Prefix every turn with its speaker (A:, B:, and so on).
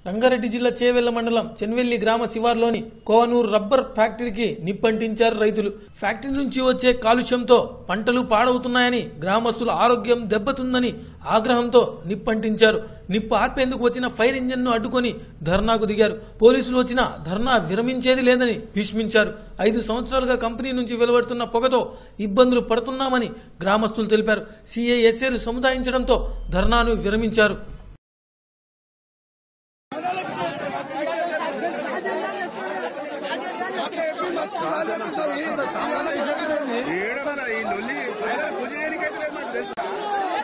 A: రంగారెడ్డి జిల్లా చేవెళ్ల మండలం చెన్వెల్లి గ్రామ శివార్లోని కోవనూరు రబ్బర్ ఫ్యాక్టరీకి నిప్పంటించారు రైతులు ఫ్యాక్టరీ నుంచి వచ్చే కాలుష్యంతో పంటలు పాడవుతున్నాయని గ్రామస్తుల ఆరోగ్యం దెబ్బతుందని ఆగ్రహంతో నిప్పంటించారు నిప్పు ఆర్పేందుకు వచ్చిన ఫైర్ ఇంజిన్ ను అడ్డుకొని ధర్నాకు దిగారు పోలీసులు వచ్చినా ధర్నా విరమించేది లేదని భీష్మించారు ఐదు సంవత్సరాలుగా కంపెనీ నుంచి వెలువడుతున్న పొగతో ఇబ్బందులు పడుతున్నామని గ్రామస్తులు తెలిపారు సిఐఎస్ఏలు సముదాయించడంతో ధర్నాను విరమించారు
B: ఏడమన్నా ఈ లొల్లి పూజ చేయడానికి అయితే లేదు మాకు తెలుసా